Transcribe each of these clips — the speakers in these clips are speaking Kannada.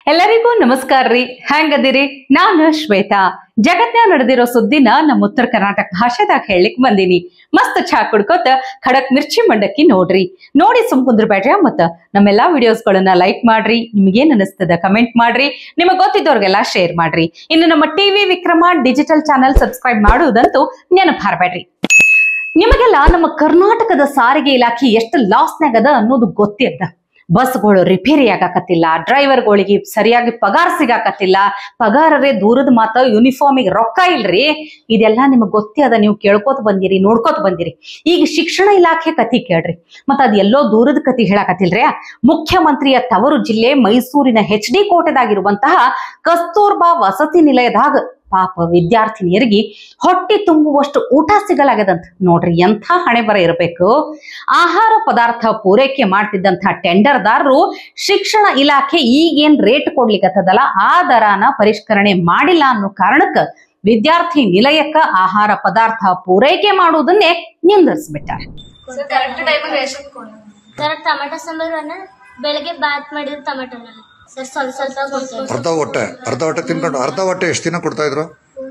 ಎಲ್ಲರಿಗೂ ನಮಸ್ಕಾರ ರೀ ಹೆಂಗದಿರಿ ನಾನು ಶ್ವೇತಾ ಜಗತ್ನ್ಯಾಗ ನಡೆದಿರೋ ಸುದ್ದಿನ ನಮ್ಮ ಉತ್ತರ ಕರ್ನಾಟಕ ಭಾಷೆದಾಗ ಹೇಳಲಿಕ್ ಬಂದೀನಿ ಮಸ್ತ್ ಚಾ ಕುಡ್ಕೋತ ಖಡಕ್ ಮಿರ್ಚಿ ಮಂಡಕ್ಕಿ ನೋಡ್ರಿ ನೋಡಿ ಸುಮ್ ಕುಂದ್ರಬೇಡ್ರಿ ಮತ್ತ ನಮ್ಮೆಲ್ಲಾ ವಿಡಿಯೋಸ್ಗಳನ್ನ ಲೈಕ್ ಮಾಡ್ರಿ ನಿಮ್ಗೇನ್ ಅನಿಸ್ತದ ಕಮೆಂಟ್ ಮಾಡ್ರಿ ನಿಮಗ್ ಗೊತ್ತಿದ್ದವ್ರಿಗೆಲ್ಲ ಶೇರ್ ಮಾಡ್ರಿ ಇನ್ನು ನಮ್ಮ TV Vikrama digital channel subscribe ಮಾಡುವುದಂತೂ ನೆನಪಾರ್ಬೇಡ್ರಿ ನಿಮಗೆಲ್ಲ ನಮ್ಮ ಕರ್ನಾಟಕದ ಸಾರಿಗೆ ಇಲಾಖೆ ಎಷ್ಟು ಲಾಸ್ನಾಗದ ಅನ್ನೋದು ಗೊತ್ತಿರ್ತ ಬಸ್ಗಳು ರಿಪೇರಿ ಆಗಾಕತ್ತಿಲ್ಲ ಡ್ರೈವರ್ಗಳಿಗೆ ಸರಿಯಾಗಿ ಪಗಾರ ಸಿಗಾಕತ್ತಿಲ್ಲ ಪಗಾರರೇ ದೂರದ ಮಾತ ಯೂನಿಫಾರ್ಮಿಗೆ ರೊಕ್ಕ ಇಲ್ರಿ ಇದೆಲ್ಲ ನಿಮಗೆ ಗೊತ್ತೇ ಅದ ನೀವು ಕೇಳ್ಕೊತ ಬಂದಿರಿ ನೋಡ್ಕೊತ ಬಂದಿರಿ ಈಗ ಶಿಕ್ಷಣ ಇಲಾಖೆ ಕತಿ ಕೇಳ್ರಿ ಮತ್ತ ಅದ್ ಎಲ್ಲೋ ದೂರದ ಕತಿ ಹೇಳಕತ್ತಿಲ್ರಿ ಮುಖ್ಯಮಂತ್ರಿಯ ತವರು ಜಿಲ್ಲೆ ಮೈಸೂರಿನ ಎಚ್ ಡಿ ಕೋಟೆದಾಗಿರುವಂತಹ ಕಸ್ತೂರ್ಬಾ ವಸತಿ ನಿಲಯದಾಗ ಪಾಪ ವಿದ್ಯಾರ್ಥಿನಿಯರಿಗೆ ಹೊಟ್ಟೆ ತುಂಬುವಷ್ಟು ಊಟ ಸಿಗಲಾಗದಂತ ನೋಡ್ರಿ ಎಂಥ ಹಣೆ ಬರ ಇರಬೇಕು ಆಹಾರ ಪದಾರ್ಥ ಪೂರೈಕೆ ಮಾಡ್ತಿದ್ದಂಥ ಟೆಂಡರ್ದಾರರು ಶಿಕ್ಷಣ ಇಲಾಖೆ ಈಗೇನ್ ರೇಟ್ ಕೊಡ್ಲಿಕ್ಕತ್ತದಲ್ಲ ಆ ದರಾನ ಪರಿಷ್ಕರಣೆ ಮಾಡಿಲ್ಲ ಅನ್ನೋ ಕಾರಣಕ್ಕ ವಿದ್ಯಾರ್ಥಿ ನಿಲಯಕ್ಕ ಆಹಾರ ಪದಾರ್ಥ ಪೂರೈಕೆ ಮಾಡುವುದನ್ನೇ ನಿಂದಿರಿಸ್ಬಿಟ್ಟಾರೆ ಕರೆಕ್ಟ್ ಟೈಮಿಗೆ ರೇಷನ್ ಕೊಡ ಸರ್ ಟೊಮೆಟೊ ಸಾಂಬಾರು ಅನ್ನ ಬೆಳಗ್ಗೆ ಬಾತ್ ಮಾಡಿದ್ರೆ ಟೊಮೆಟೊ ಸರ್ ಸ್ವಲ್ಪ ಸ್ವಲ್ಪ ಕೊಡ್ತೇವೆ ಅರ್ಧ ಹೊಟ್ಟೆ ಅರ್ಧ ಹೊಟ್ಟೆ ತಿನ್ಕೊಂಡು ಅರ್ಧ ಹೊಟ್ಟೆ ಎಷ್ಟು ದಿನ ಕೊಡ್ತಾ ಇದ್ರು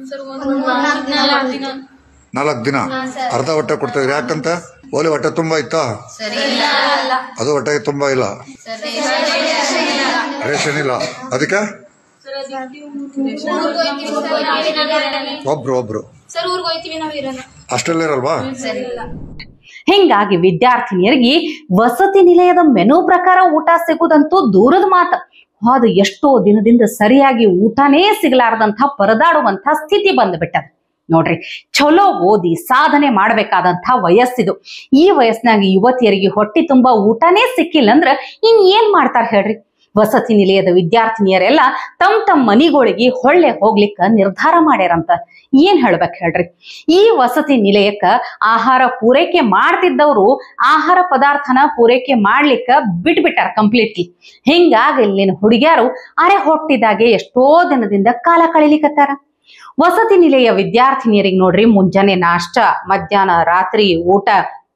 ನಾಲ್ಕು ದಿನ ಅರ್ಧ ಹೊಟ್ಟೆ ಕೊಡ್ತಾ ಇದ್ರು ಯಾಕಂತ ಓಲಿ ಹೊಟ್ಟೆ ತುಂಬಾ ಇತ್ತಾ ಅದು ಹೊಟ್ಟೆಗೆ ತುಂಬಾ ಇಲ್ಲ ರೇಷನ್ ಇಲ್ಲ ಅದಕ್ಕೆ ಒಬ್ರು ಒಬ್ರು ಸರ್ ಊರ್ಗ್ ಹೋಯ್ತಿವಿ ನಾವ್ ಇರೋಣ ಅಷ್ಟೆಲ್ಲ ಇರಲ್ವಾ ಹಿಂಗಾಗಿ ವಿದ್ಯಾರ್ಥಿನಿಯರಿಗೆ ವಸತಿ ನಿಲಯದ ಮೆನು ಪ್ರಕಾರ ಊಟ ಸಿಗುದಂತೂ ದೂರದ ಮಾತು ಅದು ಎಷ್ಟೋ ದಿನದಿಂದ ಸರಿಯಾಗಿ ಊಟನೇ ಸಿಗಲಾರದಂಥ ಪರದಾಡುವಂಥ ಸ್ಥಿತಿ ಬಂದ್ಬಿಟ್ಟದ ನೋಡ್ರಿ ಚಲೋ ಓದಿ ಸಾಧನೆ ಮಾಡಬೇಕಾದಂಥ ವಯಸ್ಸಿದು ಈ ವಯಸ್ಸಿನಾಗ ಯುವತಿಯರಿಗೆ ಹೊಟ್ಟಿ ತುಂಬಾ ಊಟನೇ ಸಿಕ್ಕಿಲ್ಲ ಅಂದ್ರ ಇನ್ ಏನ್ ಮಾಡ್ತಾರ ಹೇಳ್ರಿ ವಸತಿ ನಿಲಯದ ವಿದ್ಯಾರ್ಥಿನಿಯರೆಲ್ಲ ತಮ್ಮ ತಮ್ಮ ಮನಿಗಳಿಗೆ ಹೊಳ್ಳೆ ಹೋಗ್ಲಿಕ್ಕ ನಿರ್ಧಾರ ಮಾಡ್ಯಾರಂತ ಏನ್ ಹೇಳ್ಬೇಕು ಹೇಳ್ರಿ ಈ ವಸತಿ ನಿಲಯಕ್ಕ ಆಹಾರ ಪೂರೈಕೆ ಮಾಡ್ತಿದ್ದವರು ಆಹಾರ ಪದಾರ್ಥನ ಪೂರೈಕೆ ಮಾಡ್ಲಿಕ್ಕ ಬಿಟ್ಬಿಟ್ಟಾರ ಕಂಪ್ಲೀಟ್ಲಿ ಹಿಂಗಾಗಿ ಇಲ್ಲಿನ ಹುಡುಗ್ಯಾರು ಅರೆ ಹೊಟ್ಟಿದಾಗೆ ಎಷ್ಟೋ ದಿನದಿಂದ ಕಾಲ ಕಳಿಲಿಕತ್ತಾರ ವಸತಿ ನಿಲಯ ವಿದ್ಯಾರ್ಥಿನಿಯರಿಗೆ ನೋಡ್ರಿ ಮುಂಜಾನೆ ನಾಷ್ಟ ಮಧ್ಯಾಹ್ನ ರಾತ್ರಿ ಊಟ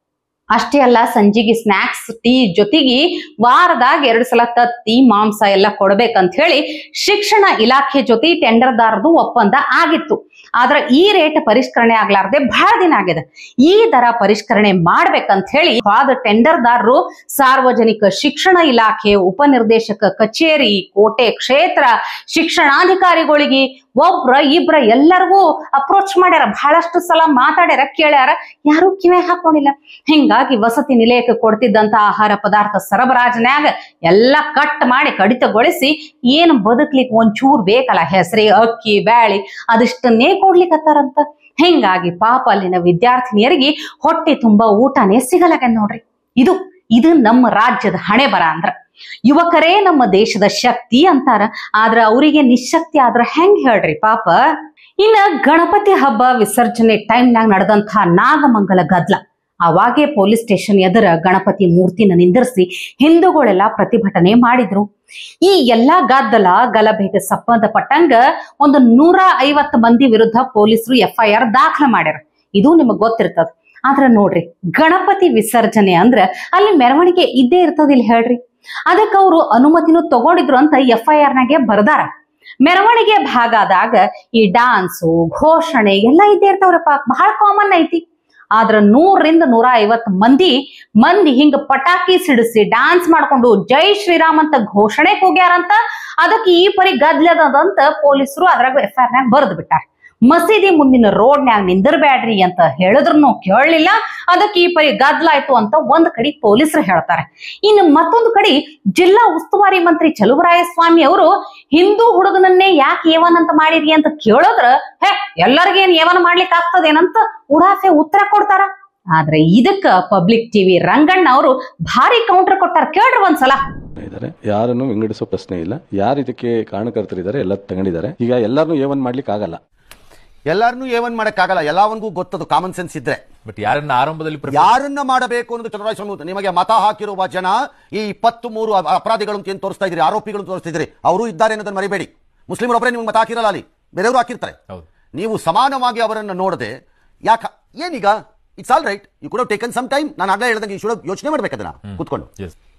ಅಷ್ಟೇ ಅಲ್ಲ ಸಂಜಿಗೆ ಸ್ನಾಕ್ಸ್ ಟೀ ಜೊತೆಗೆ ವಾರದಾಗ ಎರಡು ಸಲ ತತ್ತಿ ಮಾಂಸ ಎಲ್ಲ ಕೊಡ್ಬೇಕಂತ ಹೇಳಿ ಶಿಕ್ಷಣ ಇಲಾಖೆ ಜೊತೆ ಟೆಂಡರ್ದಾರದು ಒಪ್ಪಂದ ಆಗಿತ್ತು ಆದ್ರ ಈ ರೇಟ್ ಪರಿಷ್ಕರಣೆ ಆಗ್ಲಾರ್ದೆ ಬಹಳ ದಿನ ಆಗಿದೆ ಈ ದರ ಪರಿಷ್ಕರಣೆ ಮಾಡ್ಬೇಕಂತ ಹೇಳಿ ಆದ ಟೆಂಡರ್ದಾರರು ಸಾರ್ವಜನಿಕ ಶಿಕ್ಷಣ ಇಲಾಖೆ ಉಪನಿರ್ದೇಶಕ ಕಚೇರಿ ಕೋಟೆ ಕ್ಷೇತ್ರ ಶಿಕ್ಷಣಾಧಿಕಾರಿಗಳಿಗೆ ಒಬ್ರ ಇಬ್ರ ಎಲ್ಲರಿಗೂ ಅಪ್ರೋಚ್ ಮಾಡ್ಯಾರ ಬಹಳಷ್ಟು ಸಲ ಮಾತಾಡ್ಯಾರ ಕೇಳ್ಯಾರ ಯಾರು ಕಿವೆ ಹಾಕೊಂಡಿಲ್ಲ ಹಿಂಗಾಗಿ ವಸತಿ ನಿಲಯಕ್ಕೆ ಕೊಡ್ತಿದ್ದಂತ ಆಹಾರ ಪದಾರ್ಥ ಸರಬರಾಜನ್ಯಾಗ ಎಲ್ಲ ಕಟ್ ಮಾಡಿ ಕಡಿತಗೊಳಿಸಿ ಏನು ಬದುಕ್ಲಿಕ್ಕೆ ಒಂಚೂರ್ ಬೇಕಲ್ಲ ಹೆಸರಿ ಅಕ್ಕಿ ಬ್ಯಾಳಿ ಅದಿಷ್ಟನ್ನೇ ಕೊಡ್ಲಿಕ್ಕತ್ತಾರಂತ ಹಿಂಗಾಗಿ ಪಾಪ ಅಲ್ಲಿನ ವಿದ್ಯಾರ್ಥಿನಿಯರಿಗೆ ಹೊಟ್ಟೆ ತುಂಬಾ ಊಟನೇ ಸಿಗಲಾಗ ನೋಡ್ರಿ ಇದು ಇದು ನಮ್ಮ ರಾಜ್ಯದ ಹಣೆ ಬರ ಅಂದ್ರ ಯುವಕರೇ ನಮ್ಮ ದೇಶದ ಶಕ್ತಿ ಅಂತಾರ ಆದ್ರ ಅವರಿಗೆ ನಿಶಕ್ತಿ ಆದ್ರ ಹೆಂಗ್ ಹೇಳ್ರಿ ಪಾಪ ಇನ್ನ ಗಣಪತಿ ಹಬ್ಬ ವಿಸರ್ಜನೆ ಟೈಮ್ನಾಗ ನಡೆದಂಥ ನಾಗಮಂಗಲ ಗದ್ಲ ಅವಾಗೇ ಪೊಲೀಸ್ ಸ್ಟೇಷನ್ ಎದುರ ಗಣಪತಿ ಮೂರ್ತಿನ ನಿಂದಿರಿಸಿ ಹಿಂದೂಗಳೆಲ್ಲ ಪ್ರತಿಭಟನೆ ಮಾಡಿದ್ರು ಈ ಎಲ್ಲಾ ಗದ್ದಲ ಗಲಭೆಗೆ ಸಂಬಂಧಪಟ್ಟಂಗ ಒಂದು ನೂರ ಐವತ್ತು ಮಂದಿ ವಿರುದ್ಧ ಪೊಲೀಸರು ಎಫ್ಐಆರ್ ದಾಖಲೆ ಮಾಡ್ಯಾರ ಇದು ನಿಮಗ್ ಗೊತ್ತಿರ್ತದ ಆದ್ರ ನೋಡ್ರಿ ಗಣಪತಿ ವಿಸರ್ಜನೆ ಅಂದ್ರ ಅಲ್ಲಿ ಮೆರವಣಿಗೆ ಇದ್ದೇ ಇರ್ತದಿಲ್ಲ ಹೇಳ್ರಿ ಅದಕ್ಕೆ ಅವರು ಅನುಮತಿನೂ ತಗೊಂಡಿದ್ರು ಅಂತ ಎಫ್ ಐ ಆರ್ ನಾಗೆ ಬರ್ದಾರ ಮೆರವಣಿಗೆ ಭಾಗ ಆದಾಗ ಈ ಡಾನ್ಸು ಘೋಷಣೆ ಎಲ್ಲ ಇದ್ದೇ ಇರ್ತಾವ್ರಪ್ಪ ಬಹಳ ಕಾಮನ್ ಐತಿ ಆದ್ರ ನೂರರಿಂದ ನೂರ ಐವತ್ತು ಮಂದಿ ಮಂದಿ ಹಿಂಗ ಪಟಾಕಿ ಸಿಡಿಸಿ ಡಾನ್ಸ್ ಮಾಡ್ಕೊಂಡು ಜೈ ಶ್ರೀರಾಮ್ ಅಂತ ಘೋಷಣೆ ಕೂಗ್ಯಾರಂತ ಅದಕ್ಕೆ ಈ ಪರಿ ಗದ್ಲದಂತ ಪೊಲೀಸರು ಅದ್ರಾಗ ಎಫ್ ಐ ಆರ್ ನಾಗ ಬರೆದು ಬಿಟ್ಟಾರ ಮಸೀದಿ ಮುಂದಿನ ರೋಡ್ನ್ಯಾಗ ನಿಂದಿರ್ಬ್ಯಾಡ್ರಿ ಅಂತ ಹೇಳಿದ್ರು ಕೇಳಲಿಲ್ಲ ಅದಕ್ಕೆ ಈ ಪರಿ ಗದ್ಲಾಯ್ತು ಅಂತ ಒಂದ್ ಕಡೆ ಪೊಲೀಸರು ಹೇಳ್ತಾರೆ ಇನ್ನು ಮತ್ತೊಂದು ಕಡೆ ಜಿಲ್ಲಾ ಉಸ್ತುವಾರಿ ಮಂತ್ರಿ ಚಲುವರಾಯ ಸ್ವಾಮಿ ಅವರು ಹಿಂದೂ ಹುಡುಗನನ್ನೇ ಯಾಕೆ ಏವನ್ ಅಂತ ಮಾಡಿರಿ ಅಂತ ಕೇಳೋದ್ರ ಹೇ ಎಲ್ಲರಿಗೇನ್ ಏವನ್ ಮಾಡ್ಲಿಕ್ಕೆ ಆಗ್ತದೇನಂತ ಉಡಾಫೆ ಉತ್ತರ ಕೊಡ್ತಾರ ಆದ್ರೆ ಇದಕ್ಕ ಪಬ್ಲಿಕ್ ಟಿವಿ ರಂಗಣ್ಣ ಅವರು ಭಾರಿ ಕೌಂಟರ್ ಕೊಟ್ಟಾರ ಕೇಳ್ರಿ ಒಂದ್ಸಲ ಇದ್ದಾರೆ ಯಾರನ್ನು ವಿಂಗಡಿಸೋ ಪ್ರಶ್ನೆ ಇಲ್ಲ ಯಾರು ಇದಕ್ಕೆ ಕಾರಣಕರ್ತರಿದ್ದಾರೆ ಎಲ್ಲ ತಗೊಂಡಿದ್ದಾರೆ ಈಗ ಎಲ್ಲರನ್ನೂ ಏವನ್ ಮಾಡ್ಲಿಕ್ಕೆ ಆಗಲ್ಲ ಎಲ್ಲಾರನ್ನೂ ಏವನ್ ಮಾಡಕ್ಕಾಗಲ್ಲ ಎಲ್ಲವನ್ಗೂ ಗೊತ್ತದು ಕಾಮನ್ ಸೆನ್ಸ್ ಇದ್ರೆ ಬಟ್ ಯಾರನ್ನ ಆರಂಭದಲ್ಲಿ prefer- ಯಾರನ್ನ ಮಾಡಬೇಕು ಅನ್ನೋದು ಚಂದ್ರರಾಜ ನಿಮಗೆ ಮತ ಹಾಕಿರುವ ಜನ ಈ ಇಪ್ಪತ್ತು ಮೂರು ಅಪರಾಧಿಗಳು ಅಂತ ಏನು ತೋರಿಸ್ತಾ ಇದ್ರಿ ಆರೋಪಿಗಳು ತೋರಿಸ್ತಾ ಇದ್ರಿ ಅವರು ಇದ್ದಾರೆ ಅನ್ನೋದನ್ನ ಮರಿಬೇಡಿ ಮುಸ್ಲಿಮರೊಬ್ಬರೇ ನಿಮ್ಗೆ ಮತ ಹಾಕಿರಲ್ಲ ಅಲ್ಲಿ ಬೇರೆಯವರು ಹಾಕಿರ್ತಾರೆ ಹೌದು. ನೀವು ಸಮಾನವಾಗಿ ಅವರನ್ನು ನೋಡದೆ ಯಾಕ ಏನೀಗ it's all right you could taken some time ನಾನು ಆಗ್ಲೇ ಹೇಳ್ದಂಗೆ ಶುಡ ಯೋಚನೆ ಮಾಡ್ಬೇಕು ಅದನ್ನ ಕೂತ್ಕೊಂಡು Yes.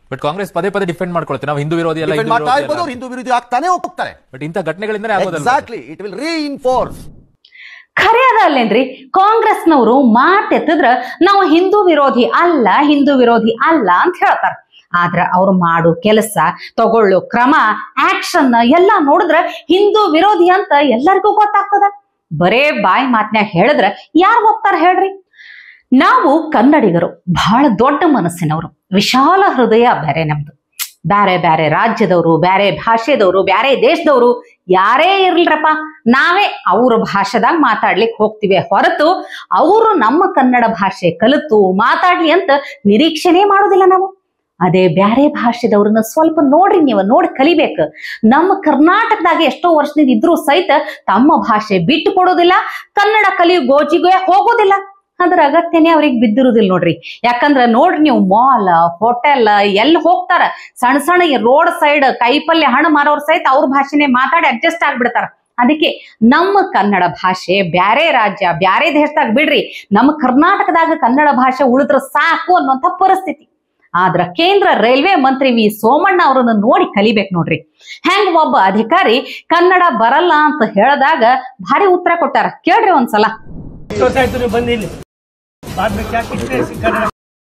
ಬಟ್ ಕಾಂಗ್ರೆಸ್ ಪದೇ ಪದೇ ಡಿಫೆಂಡ್ ಮಾಡ್ಕೊಳುತ್ತೆ ನಾವು ಹಿಂದೂ ವಿರೋಧಿ ಅಲ್ಲ Defend ಮಾಡ್ತಾ ಇರ್ಬೋದು ಅವ್ರು ಹಿಂದೂ ವಿರೋಧಿ ಆಗ್ತಾನೆ ಹೋಗ್ತಾರೆ ಬಟ್ ಇಂಥ ಘಟನೆಗಳಿಂದನೇ ಆಗೋದಲ್ಲ ಎಕ್ಸಾಕ್ಟ್ಲಿ ಇಟ್ ವಿಲ್ ರೀಇನ್ಫೋರ್ಸ್ ಖರೆ ಅದ ಅಲ್ಲೇನ್ರಿ ಕಾಂಗ್ರೆಸ್ನವರು ಮಾತೆತ್ತಿದ್ರ ನಾವು ಹಿಂದೂ ವಿರೋಧಿ ಅಲ್ಲ ಹಿಂದೂ ವಿರೋಧಿ ಅಲ್ಲ ಅಂತ ಹೇಳ್ತಾರ ಆದ್ರ ಅವ್ರು ಮಾಡು ಕೆಲಸ ತಗೊಳ್ಳೋ ಕ್ರಮ ಆಕ್ಷನ್ ಎಲ್ಲ ನೋಡಿದ್ರ ಹಿಂದೂ ವಿರೋಧಿ ಅಂತ ಎಲ್ಲರಿಗೂ ಗೊತ್ತಾಗ್ತದ ಬರೇ ಬಾಯಿ ಮಾತ್ನ್ಯಾಗ ಹೇಳಿದ್ರ ಯಾರು ಒಪ್ತಾರ ಹೇಳ್ರಿ ನಾವು ಕನ್ನಡಿಗರು ಬಹಳ ದೊಡ್ಡ ಮನಸ್ಸಿನವರು ವಿಶಾಲ ಹೃದಯ ಬೇರೆ ನಮ್ದು ಬ್ಯಾರೆ ಬ್ಯಾರೆ ರಾಜ್ಯದವರು ಬ್ಯಾರೆ ಭಾಷೆದವರು ಬ್ಯಾರೆ ದೇಶದವರು ಯಾರೇ ಇರ್ಲ್ರಪ್ಪ ನಾವೇ ಅವ್ರ ಭಾಷೆದಾಗ ಮಾತಾಡ್ಲಿಕ್ಕೆ ಹೋಗ್ತಿವಿ ಹೊರತು ಅವರು ನಮ್ಮ ಕನ್ನಡ ಭಾಷೆ ಕಲಿತು ಮಾತಾಡ್ಲಿ ಅಂತ ನಿರೀಕ್ಷೆನೇ ಮಾಡೋದಿಲ್ಲ ನಾವು ಅದೇ ಬ್ಯಾರೆ ಭಾಷೆದವ್ರನ್ನ ಸ್ವಲ್ಪ ನೋಡ್ರಿ ನೀವು ನೋಡಿ ಕಲಿಬೇಕು ನಮ್ಮ ಕರ್ನಾಟಕದಾಗ ಎಷ್ಟೋ ವರ್ಷದಿಂದ ಇದ್ರೂ ಸಹಿತ ತಮ್ಮ ಭಾಷೆ ಬಿಟ್ಟು ಕೊಡೋದಿಲ್ಲ ಕನ್ನಡ ಕಲಿಯೋ ಗೋಜಿಗೆ ಹೋಗೋದಿಲ್ಲ ಅದ್ರ ಅಗತ್ಯನೇ ಅವ್ರಿಗೆ ಬಿದ್ದಿರುದಿಲ್ಲ ನೋಡ್ರಿ ಯಾಕಂದ್ರ ನೋಡ್ರಿ ನೀವು ಮಾಲ್ ಹೋಟೆಲ್ ಎಲ್ಲಿ ಹೋಗ್ತಾರ ಸಣ್ಣ ಸಣ್ಣ ರೋಡ್ ಸೈಡ್ ಕೈಪಲ್ಯ ಹಣ್ಣು ಮಾರೋರ್ ಸಹಿತ ಅವ್ರ ಭಾಷೆನೆ ಮಾತಾಡಿ ಅಡ್ಜಸ್ಟ್ ಆಗ್ಬಿಡ್ತಾರ ಅದಕ್ಕೆ ನಮ್ಮ ಕನ್ನಡ ಭಾಷೆ ಬ್ಯಾರೆ ರಾಜ್ಯ ಬ್ಯಾರೆ ದೇಶದಾಗ ಬಿಡ್ರಿ ನಮ್ಮ ಕರ್ನಾಟಕದಾಗ ಕನ್ನಡ ಭಾಷೆ ಉಳಿದ್ರ ಸಾಕು ಅನ್ನುವಂಥ ಪರಿಸ್ಥಿತಿ ಆದ್ರ ಕೇಂದ್ರ ರೈಲ್ವೆ ಮಂತ್ರಿ ವಿ ಸೋಮಣ್ಣ ಅವರನ್ನ ನೋಡಿ ಕಲಿಬೇಕು ನೋಡ್ರಿ ಹೆಂಗ್ ಒಬ್ಬ ಅಧಿಕಾರಿ ಕನ್ನಡ ಬರಲ್ಲ ಅಂತ ಹೇಳಿದಾಗ ಭಾರಿ ಉತ್ತರ ಕೊಟ್ಟಾರ ಕೇಳ್ರಿ ಒಂದ್ಸಲ सोसाइटी में बंदी ले बाद में क्या कितने ऐसी करना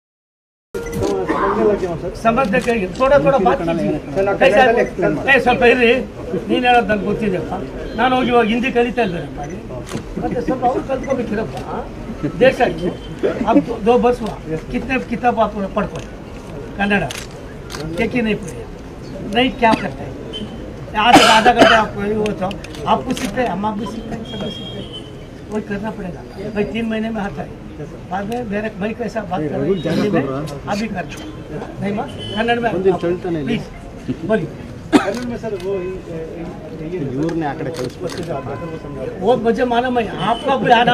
ಸಮಸ್ಯೆ ಕೈಗೆ ಥೋಡ ಥೋಡ ಬಾತ್ ಕೈಸಾ ಏ ಸ್ವಲ್ಪ ಇರ್ರಿ ನೀನು ಹೇಳೋದು ನನ್ಗೆ ಗೊತ್ತಿದೆಪ್ಪ ನಾನು ಹೋಗಿ ಇವಾಗ ಹಿಂದಿ ಕಲಿತಾ ಇದ್ದೇನಪ್ಪ ಅಲ್ಲಿ. ಮತ್ತೆ ಸ್ವಲ್ಪ ಅವ್ರು ಕಲ್ತ್ಕೋಬೇಕಿರಪ್ಪ ದೇಶ ಇದು. आप दो बस हुआ कितने किताब आप पढ़ पाए कन्नड़ एक ही नहीं पढ़े नहीं क्या करते हैं आधा आधा घंटे आप वो तो आपको सीखते हैं हम आप भी सीखते हैं सब सीखते हैं वही करना पड़ेगा भाई तीन महीने में आता है बाद में मेरे भाई कैसा बात कर रहे हैं हिंदी में अभी कर नहीं माँ कन्नड़ में प्लीज बोलिए वो मुझे मालूम है आपका भी आना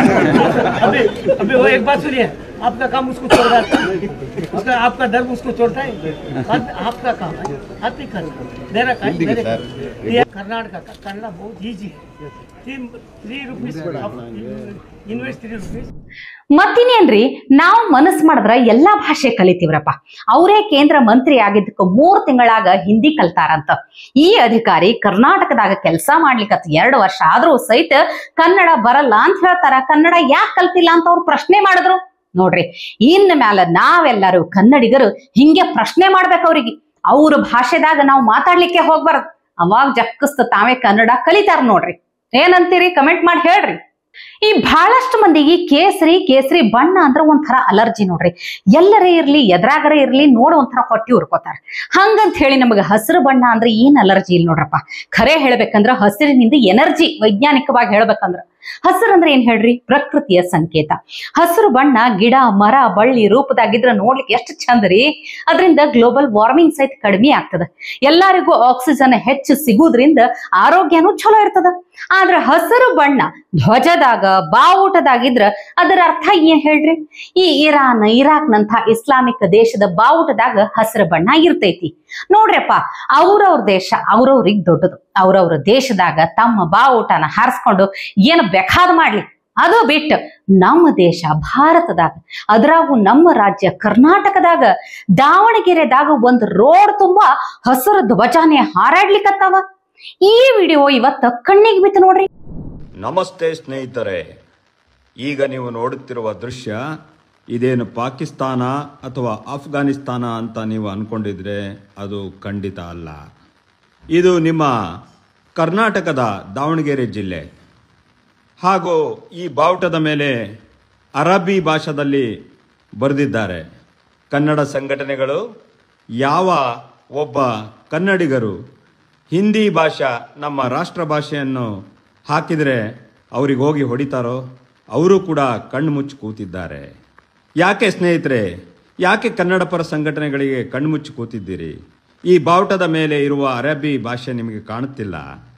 अभी अभी वो एक बात सुनिए आपका काम उसको छोड़ रहा था उसका आपका धर्म उसको छोड़ता है बाद में आपका काम है आप ही कर मेरा काम मेरे काम। ये कर्नाटक का कन्नड़ा बहुत ईजी है तीन three rupees invest three rupees ಮತ್ತಿನೇನ್ರಿ ನಾವು ಮನಸ್ ಮಾಡಿದ್ರ ಎಲ್ಲಾ ಭಾಷೆ ಕಲಿತೀವ್ರಪ್ಪ ಅವರೇ ಕೇಂದ್ರ ಮಂತ್ರಿ ಆಗಿದ್ದಕ್ಕ ಮೂರ್ ತಿಂಗಳಾಗ ಹಿಂದಿ ಕಲ್ತಾರಂತ ಈ ಅಧಿಕಾರಿ ಕರ್ನಾಟಕದಾಗ ಕೆಲಸ ಮಾಡ್ಲಿಕ್ಕತ್ ಎರಡು ವರ್ಷ ಆದ್ರೂ ಸಹಿತ ಕನ್ನಡ ಬರಲ್ಲ ಅಂತ ಹೇಳ್ತಾರ ಕನ್ನಡ ಯಾಕೆ ಕಲ್ತಿಲ್ಲ ಅಂತ ಅವ್ರು ಪ್ರಶ್ನೆ ಮಾಡಿದ್ರು ನೋಡ್ರಿ ಇನ್ ಮ್ಯಾಲ ನಾವೆಲ್ಲರೂ ಕನ್ನಡಿಗರು ಹಿಂಗೆ ಪ್ರಶ್ನೆ ಮಾಡ್ಬೇಕು ಅವ್ರಿಗೆ ಅವ್ರ ಭಾಷೆದಾಗ ನಾವು ಮಾತಾಡ್ಲಿಕ್ಕೆ ಹೋಗ್ಬಾರ್ದು ಅವಾಗ ಜಕ್ಕಸ್ತ ತಾವೇ ಕನ್ನಡ ಕಲಿತಾರ ನೋಡ್ರಿ ಏನಂತೀರಿ ಕಮೆಂಟ್ ಮಾಡಿ ಹೇಳ್ರಿ ಈ ಬಹಳಷ್ಟು ಮಂದಿಗೆ ಕೇಸರಿ ಕೇಸರಿ ಬಣ್ಣ ಅಂದ್ರೆ ಒಂಥರ ಅಲರ್ಜಿ ನೋಡ್ರಿ ಎಲ್ಲರೇ ಇರ್ಲಿ ಎದ್ರಾಗರೇ ಇರ್ಲಿ ನೋಡ ಒಂಥರ ಹೊಟ್ಟಿ ಉರ್ಕೋತಾರ ಹಂಗಂತ ಹೇಳಿ ನಮಗೆ ಹಸಿರು ಬಣ್ಣ ಅಂದ್ರೆ ಏನ್ ಅಲರ್ಜಿ ಇಲ್ಲ ನೋಡ್ರಪ್ಪ ಖರೆ ಹೇಳ್ಬೇಕಂದ್ರ ಹಸಿರಿನಿಂದ ಎನರ್ಜಿ ವೈಜ್ಞಾನಿಕವಾಗಿ ಹೇಳ್ಬೇಕಂದ್ರ ಹಸಿರು ಅಂದ್ರೆ ಏನ್ ಹೇಳ್ರಿ ಪ್ರಕೃತಿಯ ಸಂಕೇತ ಹಸಿರು ಬಣ್ಣ ಗಿಡ ಮರ ಬಳ್ಳಿ ರೂಪದಾಗಿದ್ರ ನೋಡ್ಲಿಕ್ಕೆ ಎಷ್ಟು ಚಂದ ರೀ ಅದರಿಂದ ಗ್ಲೋಬಲ್ ವಾರ್ಮಿಂಗ್ ಸಹಿತ ಕಡಿಮೆ ಆಗ್ತದ ಎಲ್ಲರಿಗೂ ಆಕ್ಸಿಜನ್ ಹೆಚ್ಚು ಸಿಗುದ್ರಿಂದ ಆರೋಗ್ಯನೂ ಚಲೋ ಇರ್ತದ ಆದ್ರ ಹಸಿರು ಬಣ್ಣ ಧ್ವಜದಾಗ ಬಾವುಟದಾಗಿದ್ರ ಅದರ ಅರ್ಥ ಏನ್ ಹೇಳ್ರಿ ಈ ಇರಾನ್ ಇರಾಕ್ ನಂತ ಇಸ್ಲಾಮಿಕ್ ದೇಶದ ಬಾವುಟದಾಗ ಹಸಿರು ಬಣ್ಣ ಇರ್ತೈತಿ ನೋಡ್ರಪ್ಪ ಅವ್ರವ್ರ ದೇಶ ಅವ್ರವ್ರಿಗೆ ದೊಡ್ಡದು ಅವ್ರವ್ರ ದೇಶದಾಗ ತಮ್ಮ ಬಾವುಟನ ಹಾರಿಸ್ಕೊಂಡು ಏನು ಬೇಕಾದ್ ಮಾಡ್ಲಿ ಅದು ಬಿಟ್ಟು ನಮ್ಮ ದೇಶ ಭಾರತದಾಗ ಅದ್ರಾಗೂ ನಮ್ಮ ರಾಜ್ಯ ಕರ್ನಾಟಕದಾಗ ದಾವಣಗೆರೆದಾಗ ಒಂದು ರೋಡ್ ತುಂಬಾ ಹಸಿರು ಧ್ವಜಾನೆ ಹಾರಾಡ್ಲಿಕ್ಕತ್ತಾವ ಈ ವಿಡಿಯೋ ಇವತ್ತ ಕಣ್ಣಿಗೆ ಬಿತ್ತು ನೋಡ್ರಿ ನಮಸ್ತೆ ಸ್ನೇಹಿತರೆ ಈಗ ನೀವು ನೋಡುತ್ತಿರುವ ದೃಶ್ಯ ಇದೇನು ಪಾಕಿಸ್ತಾನ ಅಥವಾ ಅಫ್ಘಾನಿಸ್ತಾನ ಅಂತ ನೀವು ಅಂದ್ಕೊಂಡಿದ್ರೆ ಅದು ಖಂಡಿತ ಅಲ್ಲ ಇದು ನಿಮ್ಮ ಕರ್ನಾಟಕದ ದಾವಣಗೆರೆ ಜಿಲ್ಲೆ ಹಾಗೂ ಈ ಬಾವುಟದ ಮೇಲೆ ಅರಬ್ಬಿ ಭಾಷಾದಲ್ಲಿ ಬರೆದಿದ್ದಾರೆ ಕನ್ನಡ ಸಂಘಟನೆಗಳು ಯಾವ ಒಬ್ಬ ಕನ್ನಡಿಗರು ಹಿಂದಿ ಭಾಷಾ ನಮ್ಮ ರಾಷ್ಟ್ರ ಭಾಷೆಯನ್ನು ಹಾಕಿದರೆ ಅವ್ರಿಗೆ ಹೋಗಿ ಹೊಡಿತಾರೋ ಅವರು ಕೂಡ ಕಣ್ಣು ಮುಚ್ಚಿ ಕೂತಿದ್ದಾರೆ ಯಾಕೆ ಸ್ನೇಹಿತರೆ ಯಾಕೆ ಕನ್ನಡ ಪರ ಸಂಘಟನೆಗಳಿಗೆ ಕಣ್ಣು ಮುಚ್ಚಿ ಕೂತಿದ್ದೀರಿ ಈ ಬಾವುಟದ ಮೇಲೆ ಇರುವ ಅರಬ್ಬಿ ಭಾಷೆ ನಿಮಗೆ ಕಾಣುತ್ತಿಲ್ಲ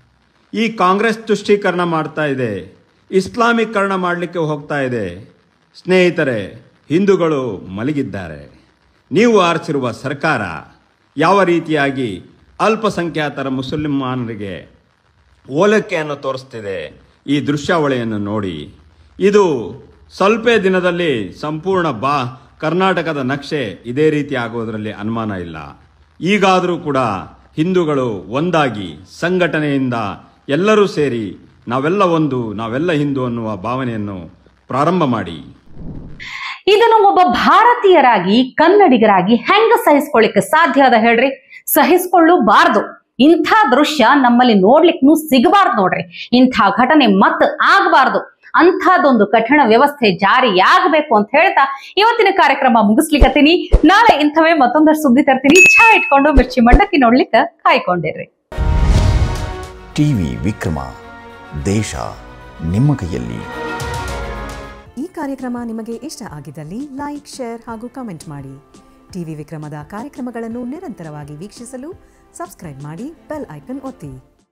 ಈ ಕಾಂಗ್ರೆಸ್ ತುಷ್ಟೀಕರಣ ಮಾಡ್ತಾ ಇದೆ ಇಸ್ಲಾಮೀಕರಣ ಮಾಡಲಿಕ್ಕೆ ಹೋಗ್ತಾ ಇದೆ ಸ್ನೇಹಿತರೆ ಹಿಂದೂಗಳು ಮಲಗಿದ್ದಾರೆ ನೀವು ಆರಿಸಿರುವ ಸರ್ಕಾರ ಯಾವ ರೀತಿಯಾಗಿ ಅಲ್ಪಸಂಖ್ಯಾತರ ಮುಸಲ್ಮಾನರಿಗೆ ಓಲಕ್ಕೆಯನ್ನು ತೋರಿಸ್ತಿದೆ ಈ ದೃಶ್ಯಾವಳಿಯನ್ನು ನೋಡಿ ಇದು ಸ್ವಲ್ಪ ದಿನದಲ್ಲಿ ಸಂಪೂರ್ಣ ಬಾ ಕರ್ನಾಟಕದ ನಕ್ಷೆ ಇದೇ ರೀತಿ ಆಗೋದರಲ್ಲಿ ಅನುಮಾನ ಇಲ್ಲ ಈಗಾದರೂ ಕೂಡ ಹಿಂದೂಗಳು ಒಂದಾಗಿ ಸಂಘಟನೆಯಿಂದ ಎಲ್ಲರೂ ಸೇರಿ ನಾವೆಲ್ಲ ಒಂದು ನಾವೆಲ್ಲ ಹಿಂದೂ ಅನ್ನುವ ಭಾವನೆಯನ್ನು ಪ್ರಾರಂಭ ಮಾಡಿ ಇದನ್ನು ಒಬ್ಬ ಭಾರತೀಯರಾಗಿ ಕನ್ನಡಿಗರಾಗಿ ಹೆಂಗ ಸಹಿಸ್ಕೊಳ್ಳಿಕ್ಕೆ ಸಾಧ್ಯ ಅದ ಹೇಳ್ರಿ ಸಹಿಸ್ಕೊಳ್ಳಬಾರ್ದು ಇಂಥ ದೃಶ್ಯ ನಮ್ಮಲ್ಲಿ ನೋಡ್ಲಿಕ್ಕೂ ಸಿಗಬಾರ್ದು ನೋಡ್ರಿ ಇಂಥ ಘಟನೆ ಮತ್ ಆಗಬಾರ್ದು ಅಂಥದ್ದೊಂದು ಕಠಿಣ ವ್ಯವಸ್ಥೆ ಜಾರಿಯಾಗಬೇಕು ಅಂತ ಹೇಳ್ತಾ ಇವತ್ತಿನ ಕಾರ್ಯಕ್ರಮ ಮುಗಿಸ್ಲಿಕ್ಕತ್ತೀನಿ ನಾಳೆ ಇಂಥವೇ ಮತ್ತೊಂದಷ್ಟು ಸುದ್ದಿ ತರ್ತೀನಿ ಚಾ ಇಟ್ಕೊಂಡು ಮಿರ್ಚಿ ಮಂಡಕ್ಕಿ ನೋಡ್ಲಿಕ್ಕೆ ಕಾಯ್ಕೊಂಡಿರ್ರಿ ಟಿವಿ ವಿಕ್ರಮ ದೇಶ ನಿಮ್ಮ ಕೈಯಲ್ಲಿ ಈ ಕಾರ್ಯಕ್ರಮ ನಿಮಗೆ ಇಷ್ಟ ಆಗಿದ್ದಲ್ಲಿ ಲೈಕ್ ಶೇರ್ ಹಾಗೂ ಕಮೆಂಟ್ ಮಾಡಿ ಟಿವಿ ವಿಕ್ರಮದ ಕಾರ್ಯಕ್ರಮಗಳನ್ನು ನಿರಂತರವಾಗಿ ವೀಕ್ಷಿಸಲು ಸಬ್ಸ್ಕ್ರೈಬ್ ಮಾಡಿ ಬೆಲ್ ಐಕನ್ ಒತ್ತಿ